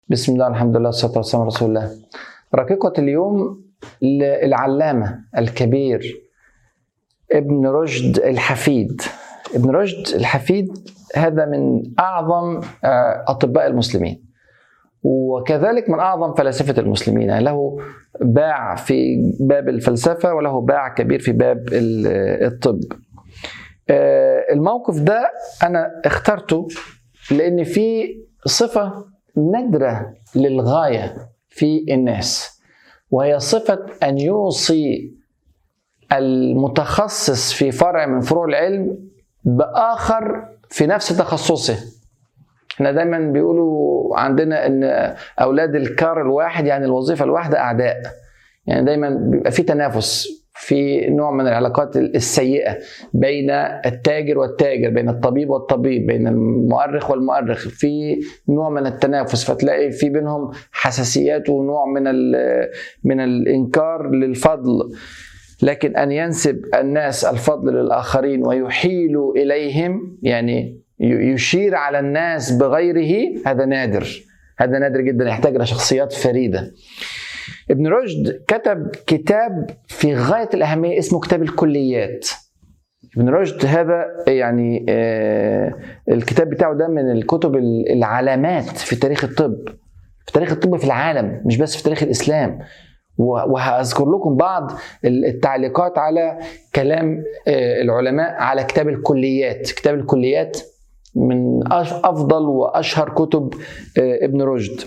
بسم الله الحمد لله والصلاة والسلام على رسول الله رقيقة اليوم للعلامة الكبير ابن رشد الحفيد ابن رشد الحفيد هذا من أعظم أطباء المسلمين وكذلك من أعظم فلاسفة المسلمين يعني له باع في باب الفلسفة وله باع كبير في باب الطب الموقف ده أنا اخترته لأن في صفة نادرة للغاية في الناس وهي صفة أن يوصي المتخصص في فرع من فروع العلم بآخر في نفس تخصصه احنا دايما بيقولوا عندنا ان اولاد الكار الواحد يعني الوظيفه الواحده اعداء يعني دايما بيبقى في تنافس في نوع من العلاقات السيئه بين التاجر والتاجر بين الطبيب والطبيب بين المؤرخ والمؤرخ في نوع من التنافس فتلاقي في بينهم حساسيات ونوع من من الانكار للفضل لكن ان ينسب الناس الفضل للاخرين ويحيل اليهم يعني يشير على الناس بغيره هذا نادر هذا نادر جدا يحتاج الى شخصيات فريده ابن رشد كتب كتاب في غايه الاهميه اسمه كتاب الكليات ابن رشد هذا يعني آه الكتاب بتاعه ده من الكتب العلامات في تاريخ الطب في تاريخ الطب في العالم مش بس في تاريخ الاسلام وهذكر لكم بعض التعليقات على كلام العلماء على كتاب الكليات كتاب الكليات من افضل واشهر كتب ابن رشد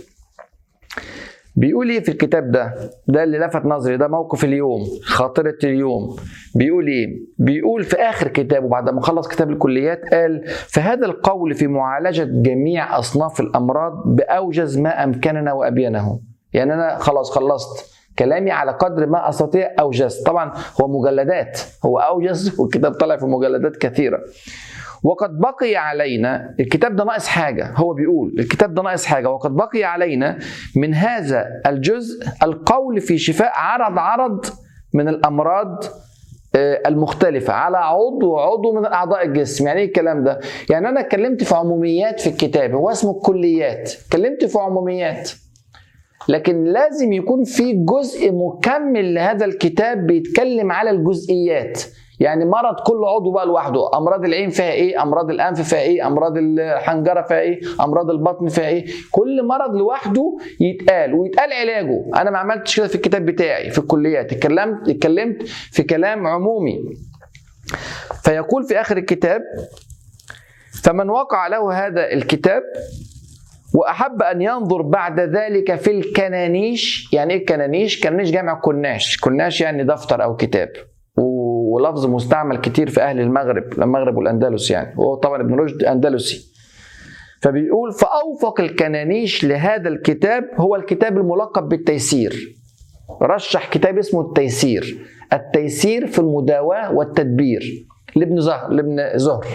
بيقول ايه في الكتاب ده ده اللي لفت نظري ده موقف اليوم خاطرة اليوم بيقول ايه بيقول في اخر كتابه بعد ما خلص كتاب الكليات قال فهذا القول في معالجة جميع اصناف الامراض باوجز ما امكننا وابينه يعني انا خلاص خلصت كلامي على قدر ما استطيع اوجز طبعا هو مجلدات هو اوجز والكتاب طلع في مجلدات كثيره وقد بقي علينا الكتاب ده ناقص حاجة هو بيقول الكتاب ده ناقص حاجة وقد بقي علينا من هذا الجزء القول في شفاء عرض عرض من الأمراض المختلفة على عضو عضو من أعضاء الجسم يعني إيه الكلام ده؟ يعني أنا اتكلمت في عموميات في الكتاب هو اسمه الكليات اتكلمت في عموميات لكن لازم يكون في جزء مكمل لهذا الكتاب بيتكلم على الجزئيات يعني مرض كل عضو بقى لوحده امراض العين فيها ايه امراض الانف فيها ايه امراض الحنجره فيها ايه امراض البطن فيها ايه كل مرض لوحده يتقال ويتقال علاجه انا ما عملتش كده في الكتاب بتاعي في الكليات اتكلمت اتكلمت في كلام عمومي فيقول في اخر الكتاب فمن وقع له هذا الكتاب واحب ان ينظر بعد ذلك في الكنانيش يعني ايه الكنانيش كنانيش جامع كناش كناش يعني دفتر او كتاب ولفظ مستعمل كتير في اهل المغرب المغرب والاندلس يعني هو طبعا ابن رشد اندلسي فبيقول فاوفق الكنانيش لهذا الكتاب هو الكتاب الملقب بالتيسير رشح كتاب اسمه التيسير التيسير في المداواه والتدبير لابن زهر لابن زهر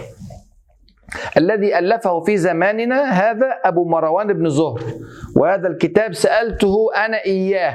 الذي ألفه في زماننا هذا أبو مروان بن زهر وهذا الكتاب سألته أنا إياه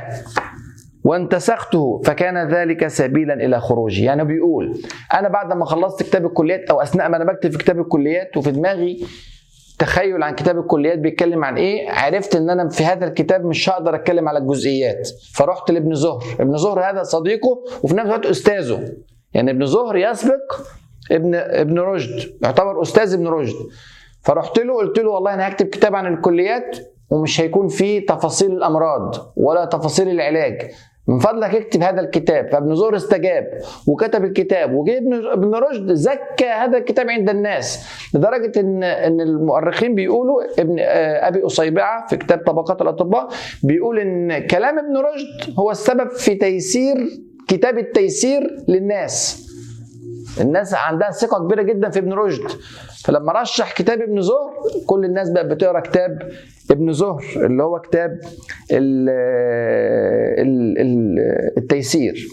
وانتسخته فكان ذلك سبيلا الى خروجي يعني بيقول انا بعد ما خلصت كتاب الكليات او اثناء ما انا بكتب في كتاب الكليات وفي دماغي تخيل عن كتاب الكليات بيتكلم عن ايه عرفت ان انا في هذا الكتاب مش هقدر اتكلم على الجزئيات فرحت لابن زهر ابن زهر هذا صديقه وفي نفس الوقت استاذه يعني ابن زهر يسبق ابن ابن رشد يعتبر استاذ ابن رشد فرحت له قلت له والله انا هكتب كتاب عن الكليات ومش هيكون فيه تفاصيل الامراض ولا تفاصيل العلاج من فضلك اكتب هذا الكتاب فابن زهر استجاب وكتب الكتاب وجه ابن ابن رشد زكى هذا الكتاب عند الناس لدرجه ان ان المؤرخين بيقولوا ابن ابي اصيبعه في كتاب طبقات الاطباء بيقول ان كلام ابن رشد هو السبب في تيسير كتاب التيسير للناس الناس عندها ثقه كبيره جدا في ابن رشد فلما رشح كتاب ابن زهر كل الناس بقت بتقرا كتاب ابن زهر اللي هو كتاب ال ال ال التيسير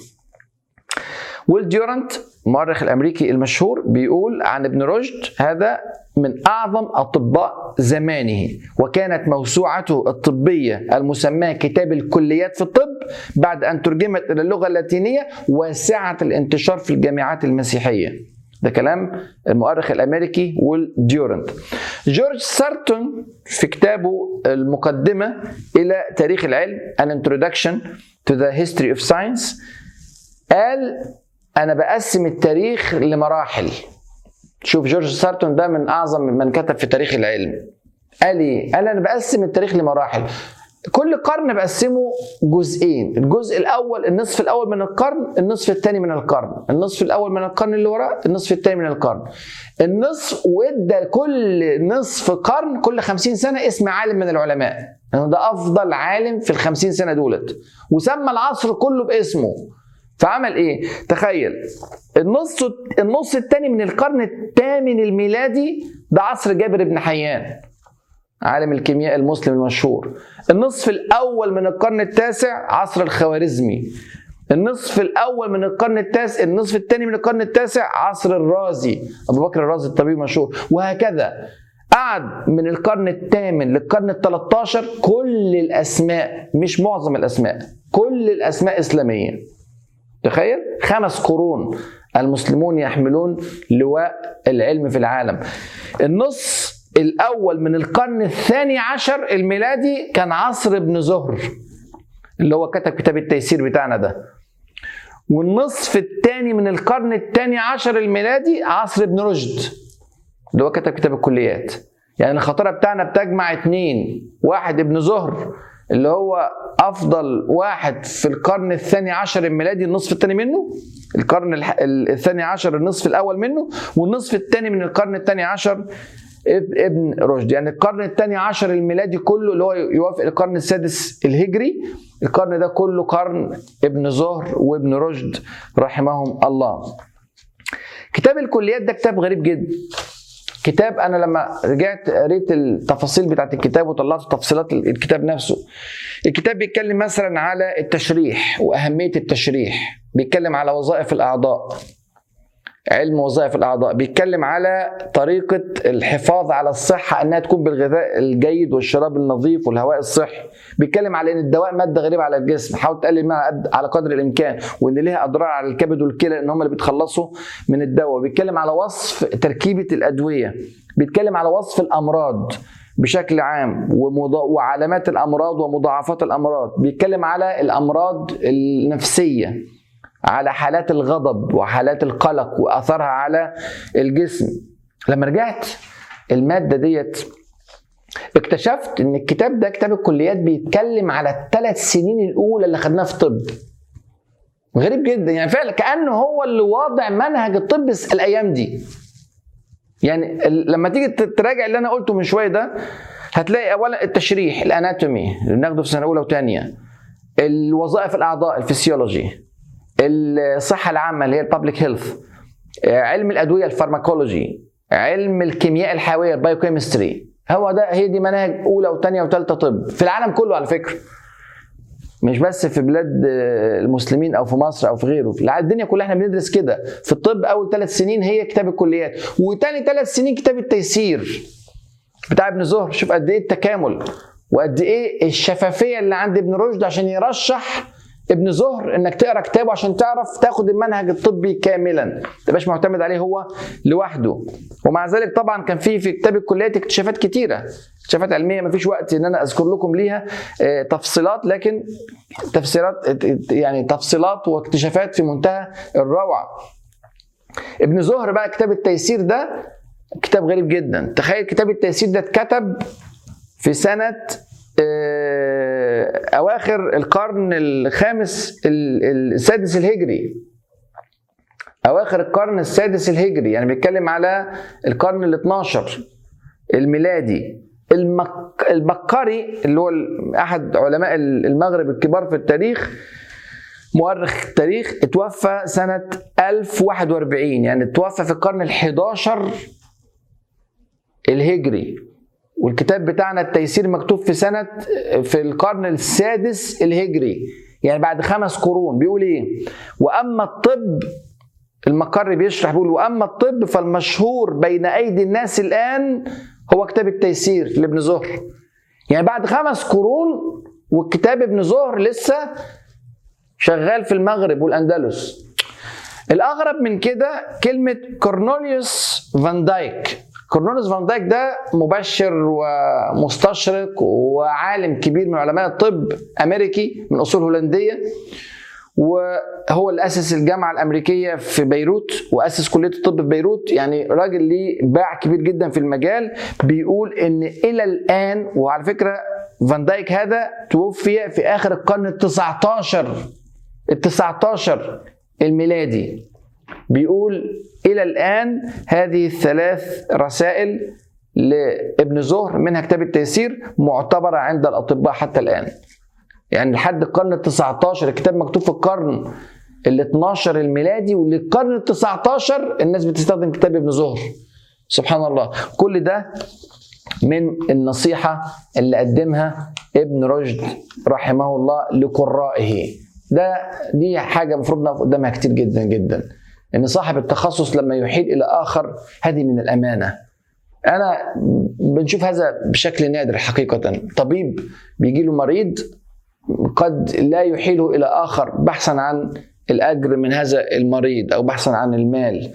ويل ديورانت المؤرخ الامريكي المشهور بيقول عن ابن رشد هذا من اعظم اطباء زمانه وكانت موسوعته الطبيه المسماه كتاب الكليات في الطب بعد ان ترجمت الى اللغه اللاتينيه واسعه الانتشار في الجامعات المسيحيه ده كلام المؤرخ الامريكي والديورنت جورج سارتون في كتابه المقدمه الى تاريخ العلم An Introduction to the History of Science قال انا بقسم التاريخ لمراحل شوف جورج سارتون ده من اعظم من كتب في تاريخ العلم قال ايه قال انا بقسم التاريخ لمراحل كل قرن بقسمه جزئين الجزء الاول النصف الاول من القرن النصف الثاني من القرن النصف الاول من القرن اللي وراه النصف الثاني من القرن النصف وادى كل نصف قرن كل خمسين سنه اسم عالم من العلماء يعني ده افضل عالم في الخمسين سنه دولت وسمى العصر كله باسمه فعمل ايه تخيل النص النص الثاني من القرن الثامن الميلادي ده عصر جابر بن حيان عالم الكيمياء المسلم المشهور النصف الأول من القرن التاسع عصر الخوارزمي النصف الأول من القرن التاسع النصف الثاني من القرن التاسع عصر الرازي أبو بكر الرازي الطبيب المشهور وهكذا قعد من القرن الثامن للقرن ال 13 كل الأسماء مش معظم الأسماء كل الأسماء إسلامية تخيل خمس قرون المسلمون يحملون لواء العلم في العالم النص الأول من القرن الثاني عشر الميلادي كان عصر ابن زهر اللي هو كتب كتاب التيسير بتاعنا ده والنصف الثاني من القرن الثاني عشر الميلادي عصر ابن رشد اللي هو كتب كتاب الكليات يعني الخطيرة بتاعنا بتجمع اتنين واحد ابن زهر اللي هو افضل واحد في القرن الثاني عشر الميلادي النصف الثاني منه القرن الثاني عشر النصف الاول منه والنصف الثاني من القرن الثاني عشر ابن رشد يعني القرن الثاني عشر الميلادي كله اللي هو يوافق القرن السادس الهجري القرن ده كله قرن ابن زهر وابن رشد رحمهم الله كتاب الكليات ده كتاب غريب جدا كتاب انا لما رجعت قريت التفاصيل بتاعت الكتاب وطلعت تفصيلات الكتاب نفسه الكتاب بيتكلم مثلا على التشريح واهميه التشريح بيتكلم على وظائف الاعضاء علم وظائف الاعضاء بيتكلم على طريقه الحفاظ على الصحه انها تكون بالغذاء الجيد والشراب النظيف والهواء الصحي بيتكلم على ان الدواء ماده غريبه على الجسم حاول تقلل منها على قدر الامكان وان ليها اضرار على الكبد والكلى ان هم اللي بيتخلصوا من الدواء بيتكلم على وصف تركيبه الادويه بيتكلم على وصف الامراض بشكل عام وعلامات الامراض ومضاعفات الامراض بيتكلم على الامراض النفسيه على حالات الغضب وحالات القلق واثرها على الجسم لما رجعت الماده ديت اكتشفت ان الكتاب ده كتاب الكليات بيتكلم على الثلاث سنين الاولى اللي خدناها في الطب غريب جدا يعني فعلا كانه هو اللي واضع منهج الطب الايام دي يعني لما تيجي تراجع اللي انا قلته من شويه ده هتلاقي اولا التشريح الاناتومي اللي بناخده في سنه اولى وثانيه الوظائف الاعضاء الفسيولوجي الصحه العامه اللي هي البابليك هيلث علم الادويه الفارماكولوجي علم الكيمياء الحيويه البايوكيمستري هو ده هي دي مناهج اولى وثانيه وثالثه طب في العالم كله على فكره مش بس في بلاد المسلمين او في مصر او في غيره في الدنيا كلها احنا بندرس كده في الطب اول ثلاث سنين هي كتاب الكليات وتاني ثلاث سنين كتاب التيسير بتاع ابن زهر شوف قد ايه التكامل وقد ايه الشفافيه اللي عند ابن رشد عشان يرشح ابن زهر انك تقرا كتابه عشان تعرف تاخد المنهج الطبي كاملا ما تبقاش معتمد عليه هو لوحده ومع ذلك طبعا كان في في كتاب الكليات اكتشافات كتيره اكتشافات علميه ما فيش وقت ان انا اذكر لكم ليها تفصيلات لكن تفسيرات يعني تفصيلات واكتشافات في منتهى الروعه ابن زهر بقى كتاب التيسير ده كتاب غريب جدا تخيل كتاب التيسير ده اتكتب في سنه اواخر القرن الخامس السادس الهجري اواخر القرن السادس الهجري يعني بيتكلم على القرن ال 12 الميلادي المك... البكري اللي هو احد علماء المغرب الكبار في التاريخ مؤرخ تاريخ اتوفى سنة 1041 يعني اتوفى في القرن ال 11 الهجري والكتاب بتاعنا التيسير مكتوب في سنة في القرن السادس الهجري يعني بعد خمس قرون بيقول ايه وأما الطب المقر بيشرح بيقول وأما الطب فالمشهور بين أيدي الناس الآن هو كتاب التيسير لابن زهر يعني بعد خمس قرون والكتاب ابن زهر لسه شغال في المغرب والأندلس الاغرب من كده كلمه كورنوليوس فان دايك كورنوليوس فان دايك ده مبشر ومستشرق وعالم كبير من علماء الطب امريكي من اصول هولنديه وهو اللي اسس الجامعه الامريكيه في بيروت واسس كليه الطب في بيروت يعني راجل ليه باع كبير جدا في المجال بيقول ان الى الان وعلى فكره فان دايك هذا توفي في اخر القرن ال 19 ال 19 الميلادي بيقول الى الان هذه الثلاث رسائل لابن زهر منها كتاب التيسير معتبره عند الاطباء حتى الان يعني لحد القرن ال 19 الكتاب مكتوب في القرن ال 12 الميلادي وللقرن ال 19 الناس بتستخدم كتاب ابن زهر سبحان الله كل ده من النصيحة اللي قدمها ابن رشد رحمه الله لقرائه ده دي حاجة المفروض نقف قدامها كتير جدا جدا ان صاحب التخصص لما يحيل الى اخر هذه من الامانه انا بنشوف هذا بشكل نادر حقيقه طبيب بيجي له مريض قد لا يحيله الى اخر بحثا عن الاجر من هذا المريض او بحثا عن المال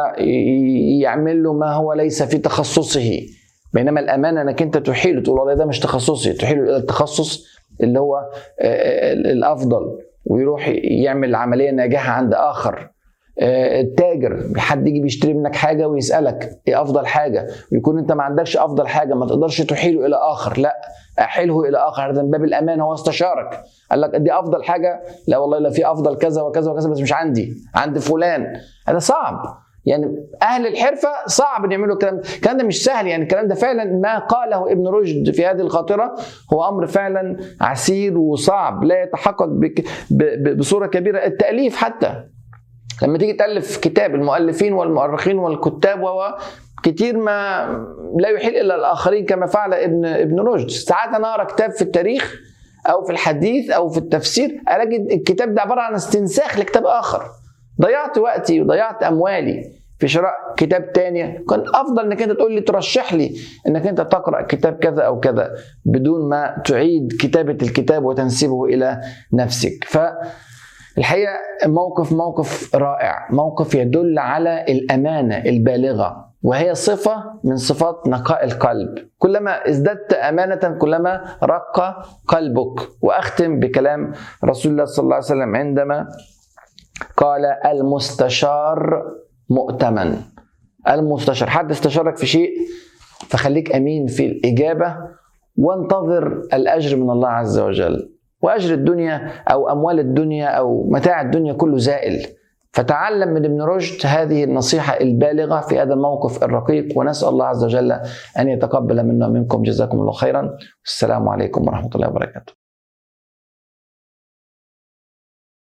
فيعمل له ما هو ليس في تخصصه بينما الامانه انك انت تحيله تقول والله ده مش تخصصي تحيله الى التخصص اللي هو الافضل ويروح يعمل عمليه ناجحه عند اخر التاجر حد يجي بيشتري منك حاجه ويسالك ايه افضل حاجه ويكون انت ما عندكش افضل حاجه ما تقدرش تحيله الى اخر لا احيله الى اخر هذا من باب الامانه هو استشارك قال لك دي افضل حاجه لا والله لا في افضل كذا وكذا وكذا بس مش عندي عند فلان هذا صعب يعني اهل الحرفه صعب ان يعملوا الكلام الكلام ده مش سهل يعني الكلام ده فعلا ما قاله ابن رشد في هذه الخاطره هو امر فعلا عسير وصعب لا يتحقق بك بصوره كبيره التاليف حتى لما تيجي تالف كتاب المؤلفين والمؤرخين والكتاب و كتير ما لا يحيل الا الاخرين كما فعل ابن ابن رشد ساعات انا اقرا كتاب في التاريخ او في الحديث او في التفسير الاقي الكتاب ده عباره عن استنساخ لكتاب اخر ضيعت وقتي وضيعت اموالي في شراء كتاب تاني كان افضل انك انت تقول لي ترشح لي انك انت تقرا كتاب كذا او كذا بدون ما تعيد كتابه الكتاب وتنسبه الى نفسك ف الحقيقه موقف موقف رائع موقف يدل على الامانه البالغه وهي صفه من صفات نقاء القلب كلما ازددت امانه كلما رق قلبك واختم بكلام رسول الله صلى الله عليه وسلم عندما قال المستشار مؤتمن المستشار حد استشارك في شيء فخليك امين في الاجابه وانتظر الاجر من الله عز وجل واجر الدنيا او اموال الدنيا او متاع الدنيا كله زائل فتعلم من ابن رشد هذه النصيحة البالغة في هذا الموقف الرقيق ونسأل الله عز وجل أن يتقبل منا ومنكم جزاكم الله خيرا والسلام عليكم ورحمة الله وبركاته